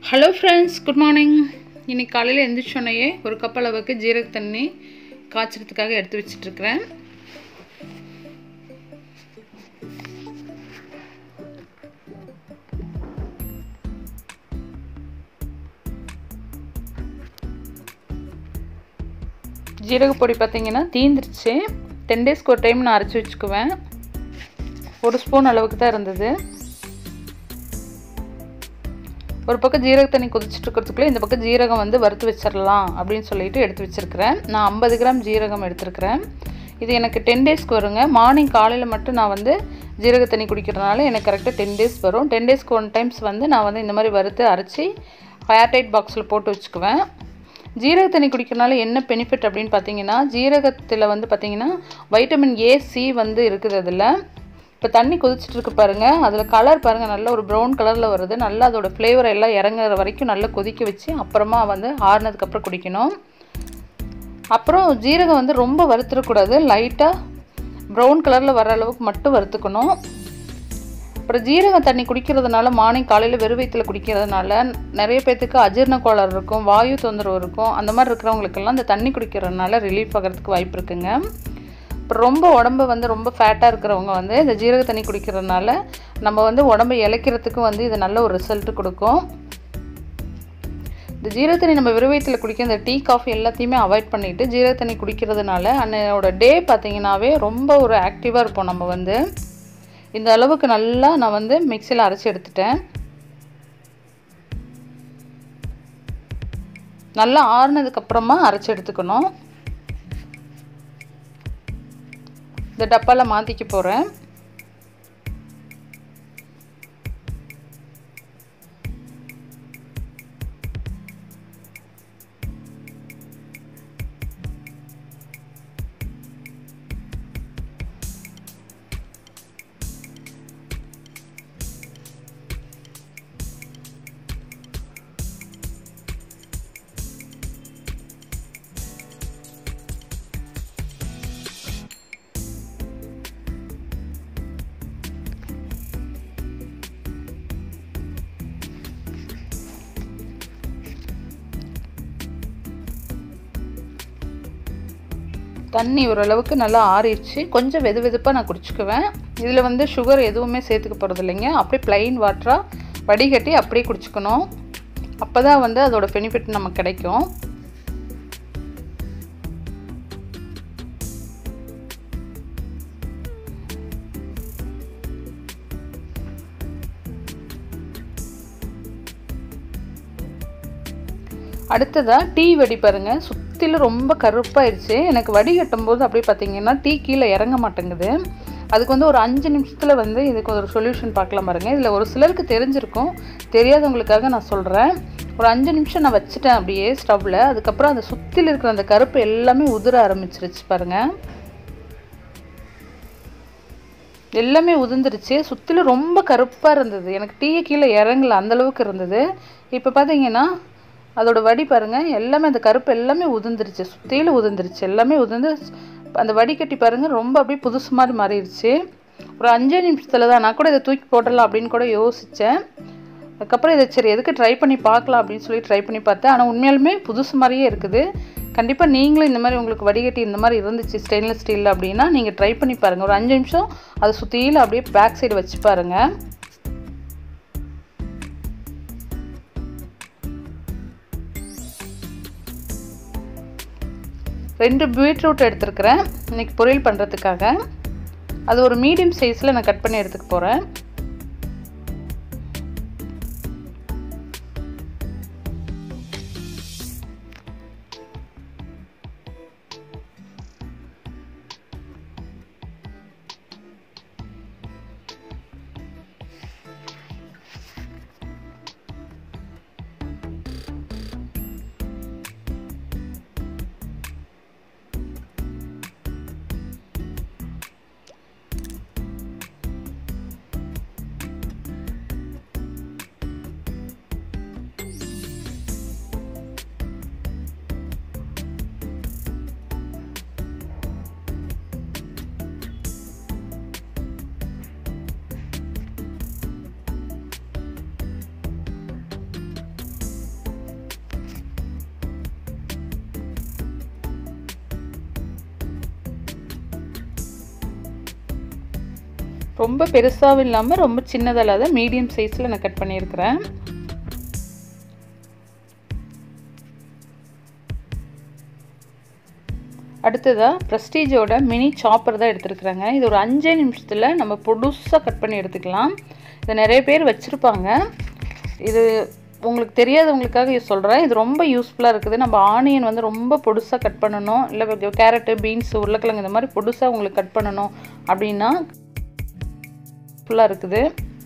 hello friends good morning இன்னைக்கு காலையில் எழுந்திரிச்சோன்னையே ஒரு கப் அளவுக்கு ஜீரக தண்ணி காய்ச்சறதுக்காக எடுத்து வச்சிட்ருக்கிறேன் ஜீரக பொடி பார்த்தீங்கன்னா தீந்துருச்சு டென் டேஸ்க்கு ஒரு டைம் நான் அரைச்சி வச்சுக்குவேன் ஒரு ஸ்பூன் அளவுக்கு தான் இருந்தது ஒரு பக்கம் ஜீரக தண்ணி கொதிச்சுட்டு இருக்கிறதுக்குள்ளே இந்த பக்கம் ஜீரகம் வந்து வறுத்து வச்சிடலாம் அப்படின்னு சொல்லிட்டு எடுத்து வச்சுருக்கிறேன் நான் ஐம்பது கிராம் ஜீரகம் எடுத்துருக்கிறேன் இது எனக்கு டென் டேஸ்க்கு வருங்க மார்னிங் காலையில் மட்டும் நான் வந்து ஜீரக தண்ணி குடிக்கிறதுனால எனக்கு கரெக்டாக டென் டேஸ் வரும் டென் டேஸ்க்கு ஒன் டைம்ஸ் வந்து நான் வந்து இந்த மாதிரி வறுத்து அரைச்சி ஏர்டைட் பாக்ஸில் போட்டு வச்சுக்குவேன் ஜீரக தண்ணி குடிக்கிறனால என்ன பெனிஃபிட் அப்படின்னு பார்த்தீங்கன்னா ஜீரகத்தில் வந்து பார்த்தீங்கன்னா வைட்டமின் ஏ சி வந்து இருக்குது அதில் இப்போ தண்ணி கொதிச்சுட்டு இருக்கு பாருங்கள் அதில் கலர் பாருங்கள் நல்ல ஒரு ப்ரௌன் கலரில் வருது நல்லா அதோட ஃப்ளேவர் எல்லாம் இறங்குற வரைக்கும் நல்லா கொதிக்க வச்சு அப்புறமா வந்து ஆறுனதுக்கப்புறம் குடிக்கணும் அப்புறம் ஜீரகம் வந்து ரொம்ப வறுத்துடக்கூடாது லைட்டாக ப்ரௌன் கலரில் வர அளவுக்கு மட்டும் வறுத்துக்கணும் அப்புறம் ஜீரகம் தண்ணி குடிக்கிறதுனால மார்னிங் காலையில் வெறும் வயிற்றில் குடிக்கிறதுனால நிறைய பேர்த்துக்கு அஜீர்ண கோளாறு இருக்கும் வாயு தொந்தரவு இருக்கும் அந்த மாதிரி இருக்கிறவங்களுக்கெல்லாம் இந்த தண்ணி குடிக்கிறதுனால ரிலீஃப் ஆகிறதுக்கு வாய்ப்பு இருக்குங்க இப்போ ரொம்ப உடம்பு வந்து ரொம்ப ஃபேட்டாக இருக்கிறவங்க வந்து இந்த ஜீரக தண்ணி குடிக்கிறதுனால நம்ம வந்து உடம்பை இழைக்கிறதுக்கும் வந்து இது நல்ல ஒரு ரிசல்ட் கொடுக்கும் இந்த ஜீரக தண்ணி நம்ம வெறும் வயிற்றில் குடிக்க இந்த டீ காஃபி எல்லாத்தையுமே அவாய்ட் பண்ணிவிட்டு ஜீரக தண்ணி குடிக்கிறதுனால அன்னையோட டே பார்த்திங்கனாவே ரொம்ப ஒரு ஆக்டிவாக இருப்போம் நம்ம வந்து இந்த அளவுக்கு நல்லா நான் வந்து மிக்சியில் அரைச்சி எடுத்துட்டேன் நல்லா ஆறுனதுக்கப்புறமா அரைச்சி எடுத்துக்கணும் இந்த டப்பாவில் மாற்றிக்க போகிறேன் தண்ணி ஓரளவுக்கு நல்லா ஆறிடுச்சு கொஞ்சம் வெது வெதுப்பாக நான் குடிச்சுக்குவேன் இதில் வந்து சுகர் எதுவுமே சேர்த்துக்க போகிறது இல்லைங்க அப்படியே ப்ளைன் வாட்டராக வடிகட்டி அப்படியே குடிச்சுக்கணும் அப்போ தான் வந்து அதோட பெனிஃபிட் நமக்கு கிடைக்கும் அடுத்ததாக டீ வடி பாருங்கள் சுற்றிலும் ரொம்ப கருப்பாயிருச்சு எனக்கு வடிகட்டும் போது அப்படியே பார்த்தீங்கன்னா டீ கீழே இறங்க மாட்டேங்குது அதுக்கு வந்து ஒரு அஞ்சு நிமிஷத்தில் வந்து இதுக்கு ஒரு சொல்யூஷன் பார்க்கலாம் பாருங்கள் இதில் ஒரு சிலருக்கு தெரிஞ்சிருக்கும் தெரியாதவங்களுக்காக நான் சொல்கிறேன் ஒரு அஞ்சு நிமிஷம் நான் வச்சுட்டேன் அப்படியே ஸ்டவ்வில் அதுக்கப்புறம் அந்த சுற்றில் இருக்கிற அந்த கருப்பு எல்லாமே உதிர ஆரம்பிச்சிருச்சு பாருங்கள் எல்லாமே உதிர்ந்துருச்சு சுற்றிலும் ரொம்ப கருப்பாக இருந்தது எனக்கு டீயை கீழே இறங்கல அந்தளவுக்கு இருந்தது இப்போ பார்த்தீங்கன்னா அதோட வடி பாருங்கள் எல்லாமே அந்த கருப்பு எல்லாமே உதிர்ந்துருச்சு சுற்றிலும் உதிர்ந்துருச்சு எல்லாமே உதிர்ந்து அந்த வடிகட்டி பாருங்கள் ரொம்ப அப்படியே புதுசு மாதிரி மாறிடுச்சு ஒரு அஞ்சே நிமிஷத்தில் தான் நான் கூட இதை தூக்கி போடலாம் அப்படின்னு கூட யோசித்தேன் அதுக்கப்புறம் இதை சரி எதுக்கு ட்ரை பண்ணி பார்க்கலாம் அப்படின்னு சொல்லி ட்ரை பண்ணி பார்த்தேன் ஆனால் உண்மையாலுமே புதுசு மாதிரியே இருக்குது கண்டிப்பாக நீங்களும் இந்த மாதிரி உங்களுக்கு வடிகட்டி இந்த மாதிரி இருந்துச்சு ஸ்டெயின்லெஸ் ஸ்டீலில் அப்படின்னா நீங்கள் ட்ரை பண்ணி பாருங்கள் ஒரு அஞ்சு நிமிஷம் அதை சுற்றியில் அப்படியே பேக் சைடு வச்சு பாருங்கள் ரெண்டு பீட்ரூட் எடுத்துருக்கிறேன் இன்றைக்கி பொரியல் பண்ணுறதுக்காக அது ஒரு மீடியம் சைஸில் நான் கட் பண்ணி எடுத்துக்க போகிறேன் ரொம்ப பெருசாகவும் இல்லாமல் ரொம்ப சின்னதாக இல்லாத மீடியம் சைஸில் நான் கட் பண்ணியிருக்கிறேன் அடுத்ததாக ப்ரெஸ்டீஜோட மினி சாப்பர் தான் எடுத்துருக்குறாங்க இது ஒரு அஞ்சே நிமிஷத்தில் நம்ம புதுசாக கட் பண்ணி எடுத்துக்கலாம் இதை நிறைய பேர் வச்சுருப்பாங்க இது உங்களுக்கு தெரியாதவங்களுக்காக சொல்கிறேன் இது ரொம்ப யூஸ்ஃபுல்லாக இருக்குது நம்ம ஆனியன் வந்து ரொம்ப பொடுசாக கட் பண்ணணும் இல்லை கேரட்டு பீன்ஸ் உருளைக்கிழங்கு இந்த மாதிரி பொடுசாக உங்களுக்கு கட் பண்ணணும் அப்படின்னா ஃபுல்லாக இருக்குது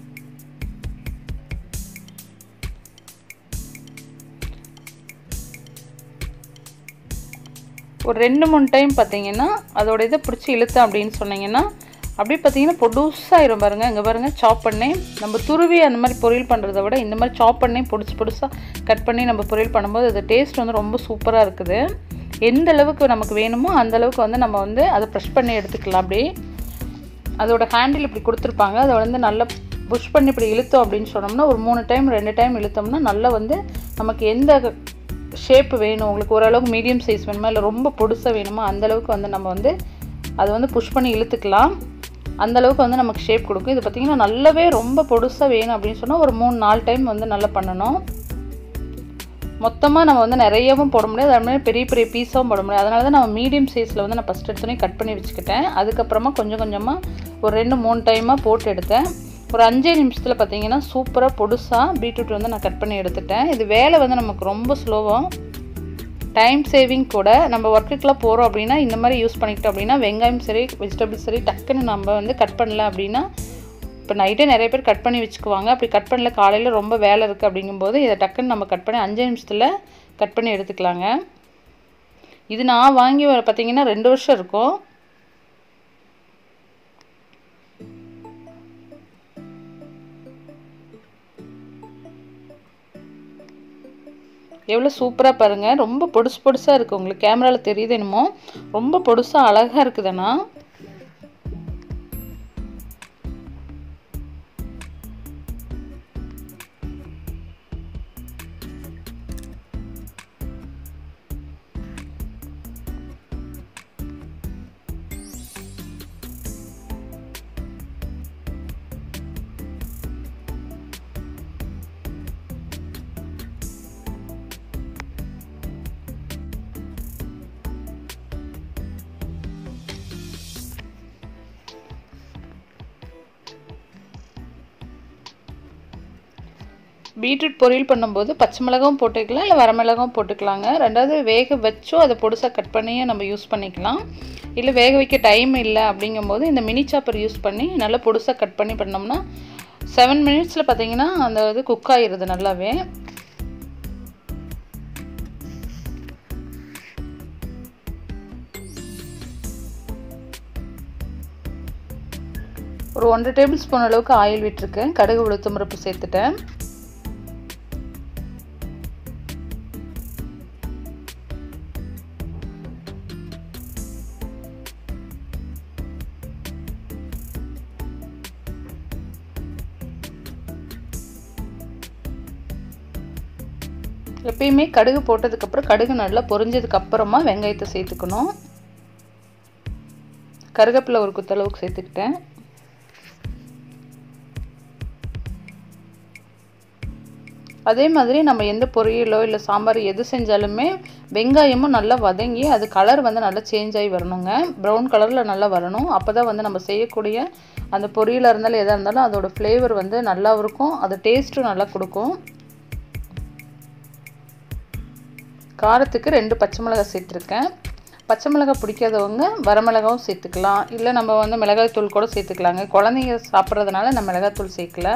ஒரு ரெண்டு மூணு டைம் பார்த்தீங்கன்னா அதோட இதை பிடிச்சி இழுத்தேன் அப்படின்னு சொன்னீங்கன்னா அப்படியே பார்த்தீங்கன்னா பொடுசாயிரும் பாருங்க இங்கே பாருங்கள் சாப் பண்ணி நம்ம துருவி அந்த மாதிரி பொரியல் பண்ணுறத விட இந்த மாதிரி சாப் பண்ணி பொடிச்சு பொடிசாக கட் பண்ணி நம்ம பொரியல் பண்ணும்போது அது டேஸ்ட் வந்து ரொம்ப சூப்பராக இருக்குது எந்த அளவுக்கு நமக்கு வேணுமோ அந்த அளவுக்கு வந்து நம்ம வந்து அதை ப்ரெஷ் பண்ணி எடுத்துக்கலாம் அப்படி அதோட ஹேண்டில் இப்படி கொடுத்துருப்பாங்க அதை வந்து நல்லா புஷ் பண்ணி இப்படி இழுத்தோம் அப்படின்னு சொன்னோம்னா ஒரு மூணு டைம் ரெண்டு டைம் இழுத்தோம்னா நல்லா வந்து நமக்கு எந்த ஷேப் வேணும் உங்களுக்கு ஓரளவுக்கு மீடியம் சைஸ் வேணுமா இல்லை ரொம்ப பொடுசாக வேணுமா அந்தளவுக்கு வந்து நம்ம வந்து அதை வந்து புஷ் பண்ணி இழுத்துக்கலாம் அந்தளவுக்கு வந்து நமக்கு ஷேப் கொடுக்கும் இது பார்த்திங்கன்னா நல்லாவே ரொம்ப பொடுசாக வேணும் அப்படின்னு சொன்னால் ஒரு மூணு நாலு டைம் வந்து நல்லா பண்ணணும் மொத்தமாக நம்ம வந்து நிறையவும் போட முடியாது அது மாதிரி பெரிய பெரிய பீஸாகவும் போட முடியாது அதனால தான் நம்ம மீடியம் சைஸில் வந்து நான் ஃபஸ்ட் எடுத்தோடனே கட் பண்ணி வச்சுக்கிட்டேன் அதுக்கப்புறமா கொஞ்சம் கொஞ்சமாக ஒரு ரெண்டு மூணு டைமாக போட்டு எடுத்தேன் ஒரு அஞ்சே நிமிஷத்தில் பார்த்தீங்கன்னா சூப்பராக பொடுசாக பீட்ரூட் வந்து நான் கட் பண்ணி எடுத்துட்டேன் இது வேலை வந்து நமக்கு ரொம்ப ஸ்லோவாக டைம் சேவிங் கூட நம்ம ஒர்க்குக்கெலாம் போகிறோம் அப்படின்னா இந்த மாதிரி யூஸ் பண்ணிக்கிட்டோம் அப்படின்னா வெங்காயம் சரி வெஜிடபிள்ஸ் சரி டக்குன்னு நம்ம வந்து கட் பண்ணல அப்படின்னா இப்போ நைட்டே நிறைய பேர் கட் பண்ணி வச்சுக்குவாங்க அப்படி கட் பண்ணல காலையில் ரொம்ப வேலை இருக்குது அப்படிங்கும்போது இதை டக்குன்னு நம்ம கட் பண்ணி அஞ்சு நிமிஷத்தில் கட் பண்ணி எடுத்துக்கலாங்க இது நான் வாங்கி பார்த்தீங்கன்னா ரெண்டு வருஷம் இருக்கும் எவ்வளோ சூப்பராக பாருங்கள் ரொம்ப பொடுசு பொடுசாக இருக்குது உங்களுக்கு கேமராவில் தெரியுது என்னமோ ரொம்ப பொடுசாக அழகாக இருக்குதுண்ணா பீட்ரூட் பொரியல் பண்ணும்போது பச்சை மிளகாவும் போட்டுக்கலாம் இல்லை வரமிளகாவும் போட்டுக்கலாங்க ரெண்டாவது வேக வச்சோ அதை பொடுசாக கட் பண்ணியும் நம்ம யூஸ் பண்ணிக்கலாம் இல்லை வேக வைக்க டைம் இல்லை அப்படிங்கும்போது இந்த மினி சாப்பர் யூஸ் பண்ணி நல்லா பொடுசாக கட் பண்ணி பண்ணோம்னா செவன் மினிட்ஸில் பார்த்தீங்கன்னா அந்த இது குக் ஆகிடுது நல்லாவே ஒரு ஒன்றரை டேபிள் ஸ்பூன் அளவுக்கு ஆயில் விட்டுருக்கேன் கடுகு உளுத்தம் பருப்பு சேர்த்துட்டேன் எப்பயுமே கடுகு போட்டதுக்கப்புறம் கடுகு நல்லா பொரிஞ்சதுக்கு அப்புறமா வெங்காயத்தை சேர்த்துக்கணும் கருவேப்பிலை ஒரு குத்தளவுக்கு சேர்த்துக்கிட்டேன் அதே மாதிரி நம்ம எந்த பொரியலோ இல்லை சாம்பார் எது செஞ்சாலுமே வெங்காயமும் நல்லா வதங்கி அது கலர் வந்து நல்லா சேஞ்ச் ஆகி வரணுங்க ப்ரௌன் கலரில் நல்லா வரணும் அப்போ தான் வந்து நம்ம செய்யக்கூடிய அந்த பொரியலாக இருந்தாலும் எதாக இருந்தாலும் அதோட ஃப்ளேவர் வந்து நல்லா இருக்கும் அது டேஸ்ட்டும் நல்லா கொடுக்கும் காரத்துக்கு ரெண்டு பச்சை மிளகாய் சேர்த்துருக்கேன் பச்சை மிளகாய் பிடிக்காதவங்க வரமிளகாவும் சேர்த்துக்கலாம் இல்லை நம்ம வந்து மிளகாய் தூள் கூட சேர்த்துக்கலாங்க குழந்தைங்க சாப்பிட்றதுனால நான் மிளகாய் தூள் சேர்க்கல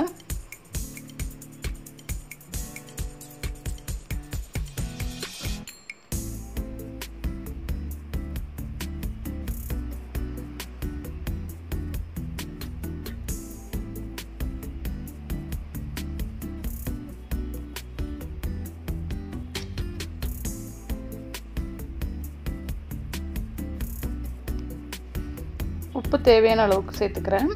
உப்பு தேவையான அளவுக்கு சேர்த்துக்கிறேன்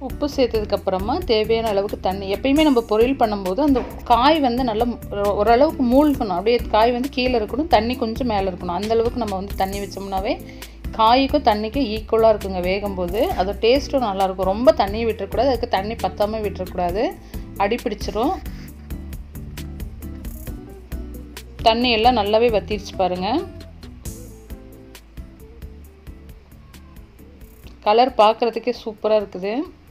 உப்பு சேர்த்ததுக்கப்புறமா தேவையான அளவுக்கு தண்ணி எப்பயுமே நம்ம பொரியல் பண்ணும்போது அந்த காய் வந்து நல்லா ஓரளவுக்கு மூழ்கணும் அப்படியே காய் வந்து கீழே இருக்கணும் தண்ணி கொஞ்சம் மேலே இருக்கணும் அந்த அளவுக்கு நம்ம வந்து தண்ணி வச்சோம்னாவே காய்க்கும் தண்ணிக்கும் ஈக்குவலாக இருக்குங்க வேகும்போது அது டேஸ்ட்டும் நல்லாயிருக்கும் ரொம்ப தண்ணியை விட்டுறக்கூடாது அதுக்கு தண்ணி பத்தாமல் விட்டுறக்கூடாது அடி பிடிச்சிரும் தண்ணி எல்லாம் நல்லாவே வத்திருச்சு பாருங்கள் கலர் பார்க்குறதுக்கே சூப்பராக இருக்குது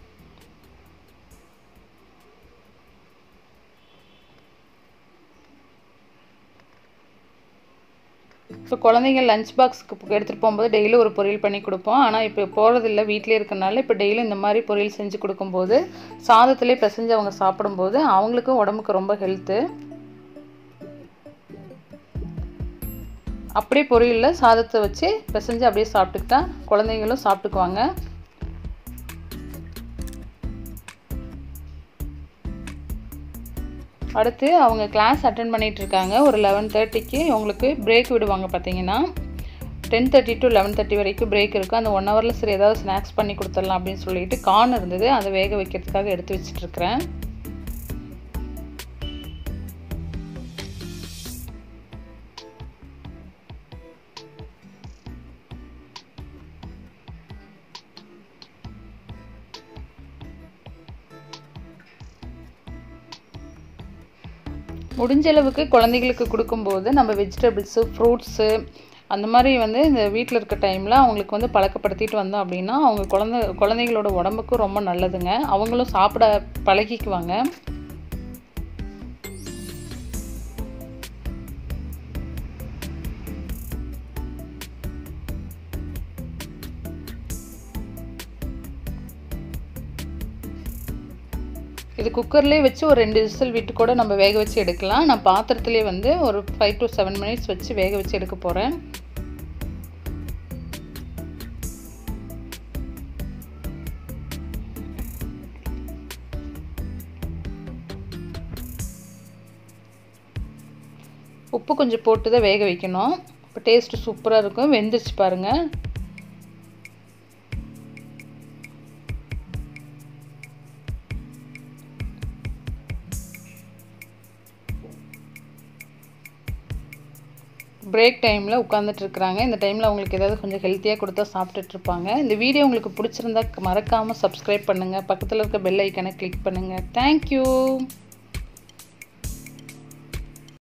இப்போ குழந்தைங்க லஞ்ச் பாக்ஸுக்கு எடுத்துகிட்டு போகும்போது டெய்லி ஒரு பொரியல் பண்ணி கொடுப்போம் ஆனால் இப்போ போகிறதில்ல வீட்டிலே இருக்கனால இப்போ டெய்லி இந்த மாதிரி பொரியல் செஞ்சு கொடுக்கும்போது சாதத்திலே பிசைஞ்சு அவங்க சாப்பிடும்போது அவங்களுக்கும் உடம்புக்கு ரொம்ப ஹெல்த்து அப்படியே பொரியலில் சாதத்தை வச்சு பிசைஞ்சு அப்படியே சாப்பிட்டுக்கிட்டா குழந்தைங்களும் சாப்பிட்டுக்குவாங்க அடுத்து அவங்க கிளாஸ் அட்டன் பண்ணிகிட்டு இருக்காங்க ஒரு லெவன் தேர்ட்டிக்கு அவங்களுக்கு பிரேக் விடுவாங்க பார்த்தீங்கன்னா ten thirty to eleven thirty வரைக்கும் பிரேக் இருக்கும் அந்த ஒன் ஹவரில் சரி ஏதாவது ஸ்நாக்ஸ் பண்ணி கொடுத்துடலாம் அப்படின்னு சொல்லிட்டு கார்ன் இருந்தது அதை வேக வைக்கிறதுக்காக எடுத்து வச்சிட்ருக்கிறேன் முடிஞ்ச அளவுக்கு குழந்தைகளுக்கு கொடுக்கும்போது நம்ம வெஜிடபிள்ஸு ஃப்ரூட்ஸு அந்த மாதிரி வந்து இந்த வீட்டில் இருக்க டைமில் அவங்களுக்கு வந்து பழக்கப்படுத்திட்டு வந்தோம் அப்படின்னா அவங்க குழந்த குழந்தைகளோட உடம்புக்கும் ரொம்ப நல்லதுங்க அவங்களும் சாப்பிட பழகிக்குவாங்க இது குக்கர்லேயே வச்சு ஒரு ரெண்டு விசில் விட்டு கூட நம்ம வேக வச்சு எடுக்கலாம் நான் பாத்திரத்துலேயே வந்து ஒரு ஃபைவ் டு செவன் மினிட்ஸ் வச்சு வேக வச்சு எடுக்க போகிறேன் உப்பு கொஞ்சம் போட்டு தான் வேக வைக்கணும் இப்போ டேஸ்ட்டு சூப்பராக இருக்கும் வெந்துருச்சு பாருங்கள் பிரேக் டைமில் உட்காந்துட்டு இருக்கிறாங்க இந்த டைமில் அவங்களுக்கு ஏதாவது கொஞ்சம் ஹெல்த்தியாக கொடுத்தா சாப்பிட்டுட்டு இருப்பாங்க இந்த வீடியோ உங்களுக்கு பிடிச்சிருந்தா மறக்காமல் சப்ஸ்கிரைப் பண்ணுங்கள் பக்கத்தில் இருக்க பெல் ஐக்கனை கிளிக் பண்ணுங்கள் தேங்க்யூ